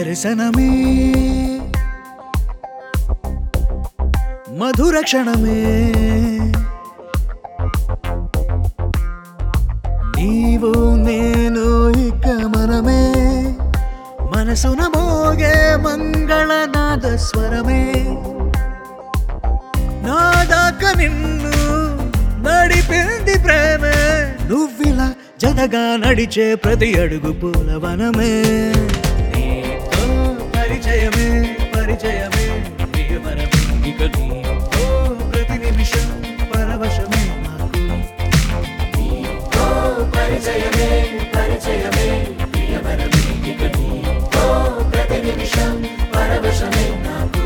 దర్శనమే మధుర క్షణమే నీవు నేను ఇక మనమే మనసున మోగే మంగళనాద స్వరమే నా దాకా నిన్ను నడిపింది ప్రేమే నువ్విలా జతగా నడిచే ప్రతి అడుగు పూలవనమే నీతో పరిచయమే పరిచయమే ప్రియవరమే ఇక నీతో ప్రతి నిమిషం పరవశమే నాకు నీతో పరిచయమే పరిచయమే ప్రియవరమే ఇక నీతో ప్రతి నిమిషం పరవశమే నాకు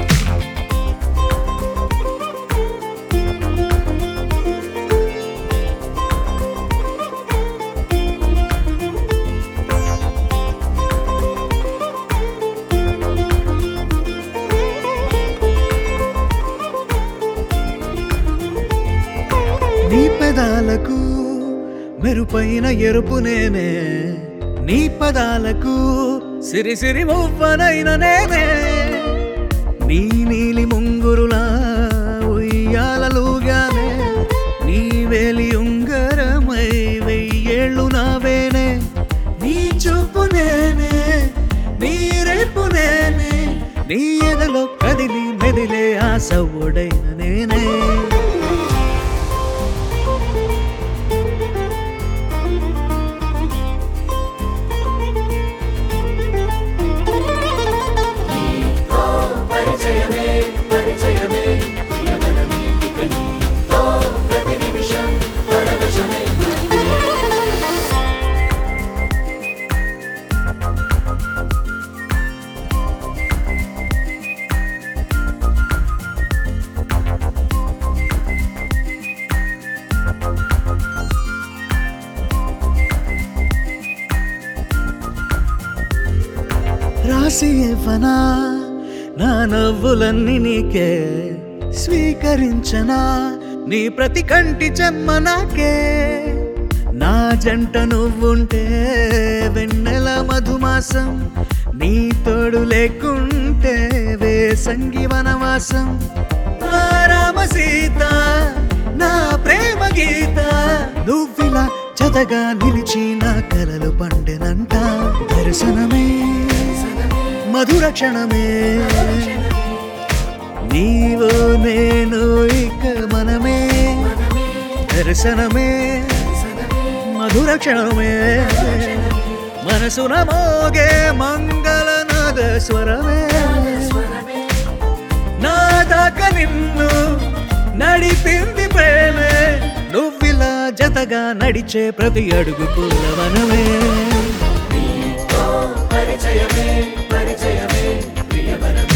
నీ పెదాలకు మెరుపైన ఎరుపు నేనే నీ పదాలకు సిరి సిరి మువ్వనైన నేనే నీ నీలి ముంగురులా ఉయ్యాలలుగానే నీ వేలి ఉంగరమై వెయ్యేళ్ళు నావేనే నీ చూపు నేనే నీ రేపు నేనే నీ ఎదలో కదిలి మెదిలే ఆశ ఒడైన నేనే పరిచయమే పరిచయమే ప్రియవరమే ఇక నీతో ప్రతి నిమిషం పరవశమే రాసి ఇవ్వనా నా నవ్వులన్నీ నీకే స్వీకరించనా నీ ప్రతి కంటి చెమ్మ నాకే నా జంట నువ్వుంటే వెన్నెల మధుమాసం నీ తోడు లేకుంటే వేసంగి వనవాసం నా రామ సీత నా ప్రేమ గీత నువ్విలా జతగా నిలిచి నా కలలు పండెనంట దర్శనమే మధుర క్షణమే నీవు నేను ఇక మనమే దర్శనమే మధుర క్షణమే మనసున మోగే మంగళనాద స్వరమే నా దాకా నిన్ను నడిపింది ప్రేమే నువ్విలా జతగా నడిచే ప్రతి అడుగు పుల్లవనమే పరిచయమే పరిచయమే ప్రియవరమే